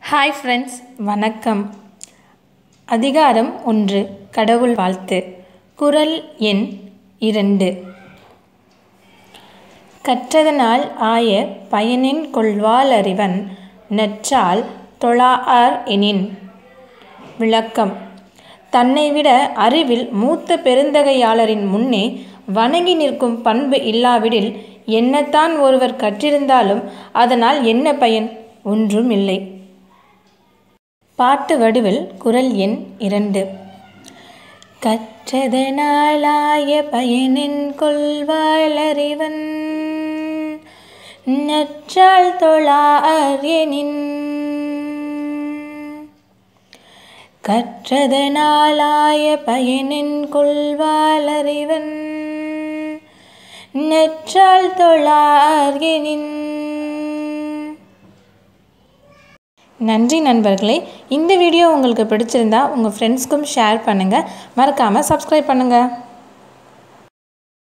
hi friends வணக்கம் அதிகாரம் ஒன்று கடவுள் வாழ்த்து குரல் எண் இரண்டு கற்றதனால் ஆய பயனின் கொள்வாள் அறிவன் நற்றால் தொழாஆர் எனின் விளக்கம் தன்னை விட அறிவில் மூத்த பெருந்தகையாளரின் முன்னே வணங்கி நிற்கும் பண்பு இல்லாவிடில் என்னத்தான் ஒருவர் கற்றிருந்தாலும் அதனால் என்ன பயன் ஒன்றும் இல்லை பாட்டு வடிவில் குரல் எண் இரண்டு கற்றதனாலாய பயனின் கொள்வாளறிவன் நற்றால் தொழார் எனின் கற்றதனாலாய பயனின் கொள்வாளறிவன் நற்றால் தொழார் எனின் நன்றி நண்பர்களே இந்த வீடியோ உங்களுக்கு பிடிச்சிருந்தா உங்கள் ஃப்ரெண்ட்ஸ்க்கும் ஷேர் பண்ணுங்கள் மறக்காமல் சப்ஸ்கிரைப் பண்ணுங்கள்